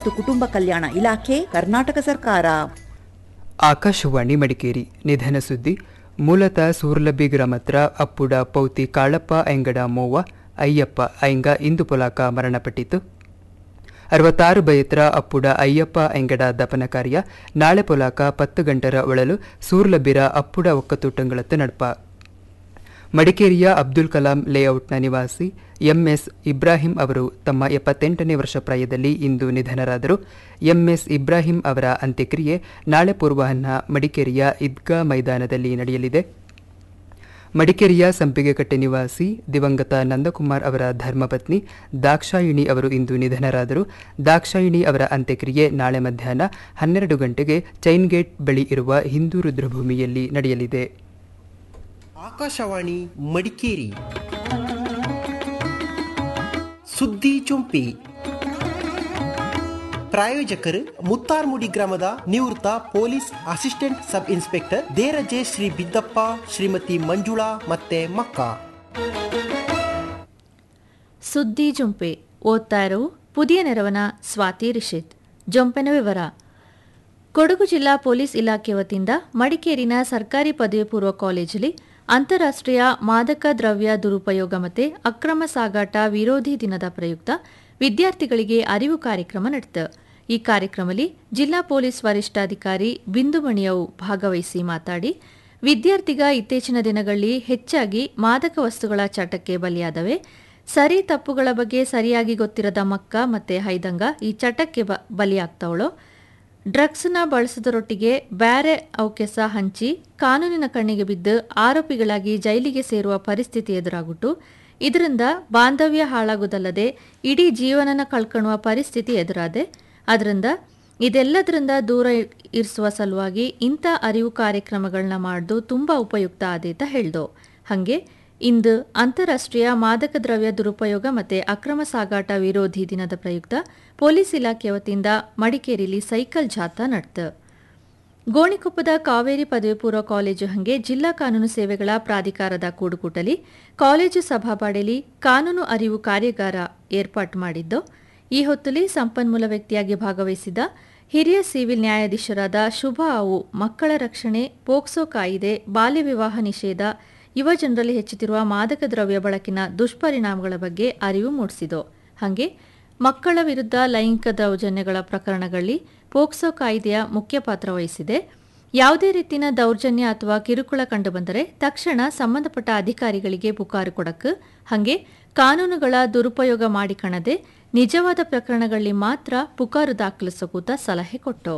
ಮತ್ತು ಕುಟುಂಬ ಕಲ್ಯಾಣ ಇಲಾಖೆ ಕರ್ನಾಟಕ ಸರ್ಕಾರ ಆಕಾಶವಾಣಿ ಮಡಿಕೇರಿ ನಿಧನ ಸುದ್ದಿ ಮೂಲತಃ ಸೂರ್ಲಬ್ಬಿ ಗ್ರಾಮತ್ರ ಅಪ್ಪುಡ ಪೌತಿ ಕಾಳಪ್ಪ ಐಂಗಡ ಮೋವ ಅಯ್ಯಪ್ಪ ಐಂಗ ಇಂದು ಪೊಲಾಕ ಮರಣಪಟ್ಟಿತು ಅರವತ್ತಾರು ಬಯತ್ರ ಅಪ್ಪುಡ ಅಯ್ಯಪ್ಪ ಐಂಗಡ ದಪನ ಕಾರ್ಯ ನಾಳೆ ಪೊಲಾಕ ಪತ್ತು ಗಂಟರ ಒಳಲು ಸೂರ್ಲಬ್ಬಿರ ಅಪ್ಪುಡ ಒಕ್ಕತೂಟಂಗಳತ್ತು ನಡ್ಪ ಮಡಿಕೇರಿಯ ಅಬ್ದುಲ್ ಕಲಾಂ ಲೇಔಟ್ನ ನಿವಾಸಿ ಎಂಎಸ್ ಇಬ್ರಾಹಿಂ ಅವರು ತಮ್ಮ ಎಪ್ಪತ್ತೆಂಟನೇ ವರ್ಷ ಪ್ರಾಯದಲ್ಲಿ ಇಂದು ನಿಧನರಾದರು ಎಂಎಸ್ ಇಬ್ರಾಹಿಂ ಅವರ ಅಂತ್ಯಕ್ರಿಯೆ ನಾಳೆ ಪೂರ್ವಾಹ್ನ ಮಡಿಕೇರಿಯ ಈದ್ಗಾ ಮೈದಾನದಲ್ಲಿ ನಡೆಯಲಿದೆ ಮಡಿಕೇರಿಯ ಸಂಪಿಗೆಕಟ್ಟೆ ನಿವಾಸಿ ದಿವಂಗತ ನಂದಕುಮಾರ್ ಅವರ ಧರ್ಮಪತ್ನಿ ದಾಕ್ಷಾಯಿಣಿ ಅವರು ಇಂದು ನಿಧನರಾದರು ದಾಕ್ಷಾಯಿಣಿ ಅವರ ಅಂತ್ಯಕ್ರಿಯೆ ನಾಳೆ ಮಧ್ಯಾಹ್ನ ಹನ್ನೆರಡು ಗಂಟೆಗೆ ಚೈನ್ ಗೇಟ್ ಬಳಿ ಇರುವ ಹಿಂದೂ ರುದ್ರಭೂಮಿಯಲ್ಲಿ ನಡೆಯಲಿದೆ ಆಕಾಶವಾಣಿ ಮಡಿಕೇರಿ ಸುದ್ದಿ ಚುಂಪಿ ಪ್ರಾಯೋಜಕರು ಮುತ್ತಾರ್ಮುಡಿ ಗ್ರಾಮದ ನಿವೃತ್ತ police assistant sub inspector Deraje Shri Biddappa Shrimati Manjula ಮತ್ತೆ ಮಕ್ಕ ಸುದ್ದಿ ಜೊಂಪೆ ಓದ್ತಾ ಇರೋ ಪುದಿಯ ನೆರವನ ಸ್ವಾತಿ ರಿಷಿತ್ ಜೊಂಪೆನ ವಿವರ ಕೊಡಗು ಜಿಲ್ಲಾ ಪೊಲೀಸ್ ಇಲಾಖೆ ವತಿಯಿಂದ ಮಡಿಕೇರಿನ ಸರ್ಕಾರಿ ಪದವಿ ಪೂರ್ವ ಕಾಲೇಜಲ್ಲಿ ಅಂತಾರಾಷ್ಟ್ರೀಯ ಮಾದಕ ದ್ರವ್ಯ ದುರುಪಯೋಗ ಮತ್ತು ಅಕ್ರಮ ಸಾಗಾಟ ವಿರೋಧಿ ದಿನದ ಪ್ರಯುಕ್ತ ವಿದ್ಯಾರ್ಥಿಗಳಿಗೆ ಅರಿವು ಕಾರ್ಯಕ್ರಮ ನಡೆದ ಈ ಕಾರ್ಯಕ್ರಮದಲ್ಲಿ ಜಿಲ್ಲಾ ಪೊಲೀಸ್ ವರಿಷ್ಠಾಧಿಕಾರಿ ಬಿಂದುಮಣಿಯವು ಭಾಗವಹಿಸಿ ಮಾತಾಡಿ ವಿದ್ಯಾರ್ಥಿಗ ಇತ್ತೀಚಿನ ದಿನಗಳಲ್ಲಿ ಹೆಚ್ಚಾಗಿ ಮಾದಕ ವಸ್ತುಗಳ ಚಟಕ್ಕೆ ಬಲಿಯಾದವೆ ಸರಿ ತಪ್ಪುಗಳ ಬಗ್ಗೆ ಸರಿಯಾಗಿ ಗೊತ್ತಿರದ ಮಕ್ಕ ಮತ್ತೆ ಹೈದಂಗ ಈ ಚಟಕ್ಕೆ ಬ ಬಲಿಯಾಗ್ತವಳೋ ಡ್ರಗ್ಸ್ನ ಬಳಸೋದರೊಟ್ಟಿಗೆ ಬ್ಯಾರೆ ಅವಕೆಸ ಹಂಚಿ ಕಾನೂನಿನ ಕಣ್ಣಿಗೆ ಬಿದ್ದು ಆರೋಪಿಗಳಾಗಿ ಜೈಲಿಗೆ ಸೇರುವ ಪರಿಸ್ಥಿತಿ ಎದುರಾಗುಟ್ಟು ಇದರಿಂದ ಬಾಂಧವ್ಯ ಹಾಳಾಗುವುದಲ್ಲದೆ ಇಡೀ ಜೀವನನ ಕಳ್ಕೊಳ್ಳುವ ಪರಿಸ್ಥಿತಿ ಎದುರಾದೆ ಅದರಿಂದ ಇದೆಲ್ಲದರಿಂದ ದೂರ ಇರಿಸುವ ಸಲುವಾಗಿ ಇಂಥ ಅರಿವು ಕಾರ್ಯಕ್ರಮಗಳನ್ನ ಮಾಡೋದು ತುಂಬ ಉಪಯುಕ್ತ ಆದೀತ ಹೇಳ್ದು ಹಾಗೆ ಇಂದು ಅಂತಾರಾಷ್ಟ್ರೀಯ ಮಾದಕ ದ್ರವ್ಯ ದುರುಪಯೋಗ ಮತ್ತು ಅಕ್ರಮ ಸಾಗಾಟ ವಿರೋಧಿ ದಿನದ ಪ್ರಯುಕ್ತ ಪೊಲೀಸ್ ಇಲಾಖೆ ವತಿಯಿಂದ ಮಡಿಕೇರಿಲಿ ಸೈಕಲ್ ಜಾಥಾ ನಡೆದ ಗೋಣಿಕೊಪ್ಪದ ಕಾವೇರಿ ಪದವಿ ಪೂರ್ವ ಕಾಲೇಜು ಹಂಗೆ ಜಿಲ್ಲಾ ಕಾನೂನು ಸೇವೆಗಳ ಪ್ರಾಧಿಕಾರದ ಕೂಡುಕೂಟಲಿ ಕಾಲೇಜು ಸಭಾಬಾಡೆಲಿ ಕಾನೂನು ಅರಿವು ಕಾರ್ಯಾಗಾರ ಏರ್ಪಾಟು ಮಾಡಿದ್ದು ಈ ಹೊತ್ತಲ್ಲಿ ಸಂಪನ್ಮೂಲ ವ್ಯಕ್ತಿಯಾಗಿ ಭಾಗವಹಿಸಿದ ಹಿರಿಯ ಸಿವಿಲ್ ನ್ಯಾಯಾಧೀಶರಾದ ಶುಭ ಅವು ಮಕ್ಕಳ ರಕ್ಷಣೆ ಪೋಕ್ಸೋ ಕಾಯಿದೆ ಬಾಲ್ಯ ವಿವಾಹ ನಿಷೇಧ ಯುವ ಜನರಲ್ಲಿ ಹೆಚ್ಚುತ್ತಿರುವ ಮಾದಕ ದ್ರವ್ಯ ಬಳಕಿನ ದುಷ್ಪರಿಣಾಮಗಳ ಬಗ್ಗೆ ಅರಿವು ಮೂಡಿಸಿತು ಹಾಗೆ ಮಕ್ಕಳ ವಿರುದ್ಧ ಲೈಂಗಿಕ ದೌರ್ಜನ್ಯಗಳ ಪ್ರಕರಣಗಳಲ್ಲಿ ಪೋಕ್ಸೋ ಕಾಯ್ದೆಯ ಮುಖ್ಯ ಪಾತ್ರ ವಹಿಸಿದೆ ಯಾವುದೇ ರೀತಿಯ ದೌರ್ಜನ್ಯ ಅಥವಾ ಕಿರುಕುಳ ಕಂಡುಬಂದರೆ ತಕ್ಷಣ ಸಂಬಂಧಪಟ್ಟ ಅಧಿಕಾರಿಗಳಿಗೆ ಪುಕಾರು ಕೊಡಕ್ಕೆ ಹಾಗೆ ಕಾನೂನುಗಳ ದುರುಪಯೋಗ ಮಾಡಿಕಣದೆ ನಿಜವಾದ ಪ್ರಕರಣಗಳಲ್ಲಿ ಮಾತ್ರ ಪುಕಾರು ದಾಖಲಿಸಕೂತ ಸಲಹೆ ಕೊಟ್ಟು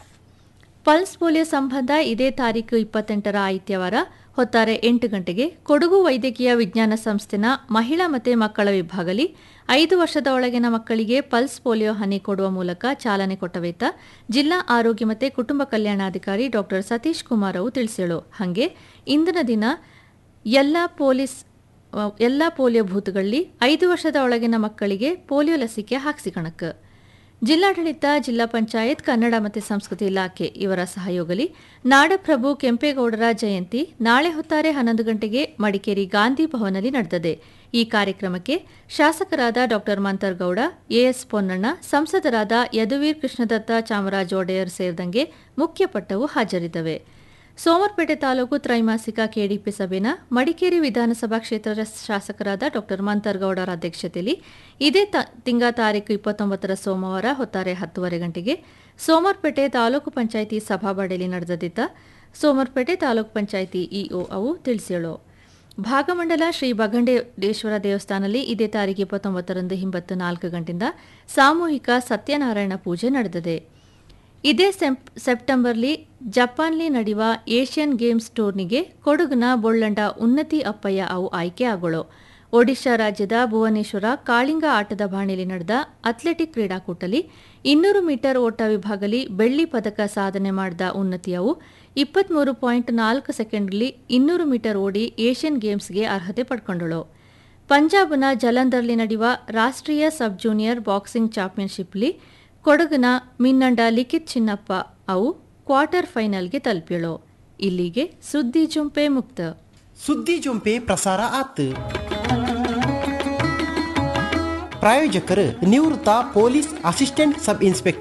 ಪಲ್ಸ್ ಪೋಲಿಯೋ ಸಂಬಂಧ ಇದೇ ತಾರೀಕು ಇಪ್ಪತ್ತೆಂಟರ ಆದಿತ್ಯವಾರ ಹೊತ್ತಾರೆ ಎಂಟು ಗಂಟೆಗೆ ಕೊಡಗು ವೈದ್ಯಕೀಯ ವಿಜ್ಞಾನ ಸಂಸ್ಥೆನ ಮಹಿಳಾ ಮತ್ತು ಮಕ್ಕಳ ವಿಭಾಗಲಿ ಐದು ವರ್ಷದ ಒಳಗಿನ ಮಕ್ಕಳಿಗೆ ಪಲ್ಸ್ ಪೋಲಿಯೋ ಹನಿ ಕೊಡುವ ಮೂಲಕ ಚಾಲನೆ ಕೊಟ್ಟವೇತ ಜಿಲ್ಲಾ ಆರೋಗ್ಯ ಮತ್ತು ಕುಟುಂಬ ಕಲ್ಯಾಣಾಧಿಕಾರಿ ಡಾ ಸತೀಶ್ ಕುಮಾರ್ ಅವು ತಿಳಿಸಿಳು ಹಾಗೆ ಇಂದಿನ ದಿನ ಎಲ್ಲ ಪೊಲೀಸ್ ಎಲ್ಲ ಪೋಲಿಯೋ ಬೂತ್ಗಳಲ್ಲಿ ಐದು ವರ್ಷದ ಒಳಗಿನ ಮಕ್ಕಳಿಗೆ ಪೋಲಿಯೋ ಲಸಿಕೆ ಹಾಕ್ಸಿಕಣಕ್ಕೆ ಜಿಲ್ಲಾಡಳಿತ ಜಿಲ್ಲಾ ಪಂಚಾಯತ್ ಕನ್ನಡ ಮತ್ತು ಸಂಸ್ಕೃತಿ ಇಲಾಖೆ ಇವರ ಸಹಯೋಗಲಿ ನಾಡಪ್ರಭು ಕೆಂಪೇಗೌಡರ ಜಯಂತಿ ನಾಳೆ ಹೊತ್ತಾರೆ ಹನ್ನೊಂದು ಗಂಟೆಗೆ ಮಡಿಕೇರಿ ಗಾಂಧಿ ಭವನಲ್ಲಿ ನಡೆದಿದೆ ಈ ಕಾರ್ಯಕ್ರಮಕ್ಕೆ ಶಾಸಕರಾದ ಡಾ ಮಂತರ್ಗೌಡ ಎಎಸ್ ಪೊನ್ನಣ್ಣ ಸಂಸದರಾದ ಯದುವೀರ್ ಕೃಷ್ಣದತ್ತ ಚಾಮರಾಜ ಒಡೆಯರ್ ಸೇರಿದಂಗೆ ಮುಖ್ಯ ಪಟ್ಟವು ಹಾಜರಿದ್ದವೆ ಸೋಮರ್ಪೇಟೆ ತಾಲೂಕು ತ್ರೈಮಾಸಿಕ ಕೆಡಿಪಿ ಸಭೆನ ಮಡಿಕೇರಿ ವಿಧಾನಸಭಾ ಕ್ಷೇತ್ರದ ಶಾಸಕರಾದ ಡಾ ಮಂತರ್ಗೌಡರ ಅಧ್ಯಕ್ಷತೆಯಲ್ಲಿ ಇದೇ ತಿಂಗ ತಾರೀಕು ಇಪ್ಪತ್ತೊಂಬತ್ತರ ಸೋಮವಾರ ಹೊತ್ತಾರೆ ಹತ್ತುವರೆ ಗಂಟೆಗೆ ಸೋಮರ್ಪೇಟೆ ತಾಲೂಕು ಪಂಚಾಯಿತಿ ಸಭಾಬಾಡೆಯಲ್ಲಿ ನಡೆದಿದ್ದ ಸೋಮರ್ಪೇಟೆ ತಾಲೂಕು ಪಂಚಾಯಿತಿ ಇಒ ಅವು ತಿಳಿಸಿಳು ಭಾಗಮಂಡಲ ಶ್ರೀ ಬಗಂಡೇಶ್ವರ ದೇವಸ್ಥಾನದಲ್ಲಿ ಇದೇ ತಾರೀಕು ಇಪ್ಪತ್ತೊಂಬತ್ತರಂದು ಹಿಂಬತ್ತು ನಾಲ್ಕು ಗಂಟೆಯಿಂದ ಸಾಮೂಹಿಕ ಸತ್ಯನಾರಾಯಣ ಪೂಜೆ ನಡೆದಿದೆ ಇದೇ ಸೆಪ್ಟೆಂಬರ್ಲಿ ಜಪಾನ್ಲಿ ನಡೆಯುವ ಏಷ್ಯನ್ ಗೇಮ್ಸ್ ಟೂರ್ನಿಗೆ ಕೊಡಗಿನ ಬೊಳ್ಳಂಡ ಉನ್ನತಿ ಅಪ್ಪಯ್ಯ ಅವು ಆಯ್ಕೆ ಆಗೋಳು ಒಡಿಶಾ ರಾಜ್ಯದ ಭುವನೇಶ್ವರ ಕಾಳಿಂಗ ಆಟದ ಬಾಣಿಲಿ ನಡೆದ ಅಥ್ಲೆಟಿಕ್ ಕ್ರೀಡಾಕೂಟಲಿ ಇನ್ನೂರು ಮೀಟರ್ ಓಟ ವಿಭಾಗಲಿ ಬೆಳ್ಳಿ ಪದಕ ಸಾಧನೆ ಮಾಡಿದ ಉನ್ನತಿಯವು ಇಪ್ಪತ್ಮೂರು ಪಾಯಿಂಟ್ ನಾಲ್ಕು ಸೆಕೆಂಡ್ಲಿ ಇನ್ನೂರು ಮೀಟರ್ ಓಡಿ ಏಷ್ಯನ್ ಗೇಮ್ಸ್ಗೆ ಅರ್ಹತೆ ಪಡ್ಕೊಂಡಳು ಪಂಜಾಬ್ನ ಜಲಂಧರ್ಲಿ ನಡೆಯುವ ರಾಷ್ಟ್ರೀಯ ಸಬ್ ಜೂನಿಯರ್ ಬಾಕ್ಸಿಂಗ್ ಚಾಂಪಿಯನ್ಶಿಪ್ಲಿ ಕೊಡಗಿನ ಮಿನ್ನಂಡ ಲಿಖಿತ್ ಚಿನ್ನಪ್ಪ ಅವು ಕ್ವಾರ್ಟರ್ ಫೈನಲ್ಗೆ ತಲುಪಿಳು ಇಲ್ಲಿಗೆ ಸುದ್ದಿ ಜುಂಪೆ ಮುಕ್ತ ಸುದ್ದಿ ಜೊಂಪೆ ಪ್ರಸಾರ ಆತು ಪ್ರಾಯೋಜಕರು ನಿವೃತ್ತ ಪೊಲೀಸ್ ಅಸಿಸ್ಟೆಂಟ್ ಸಬ್ ಇನ್ಸ್ಪೆಕ್ಟರ್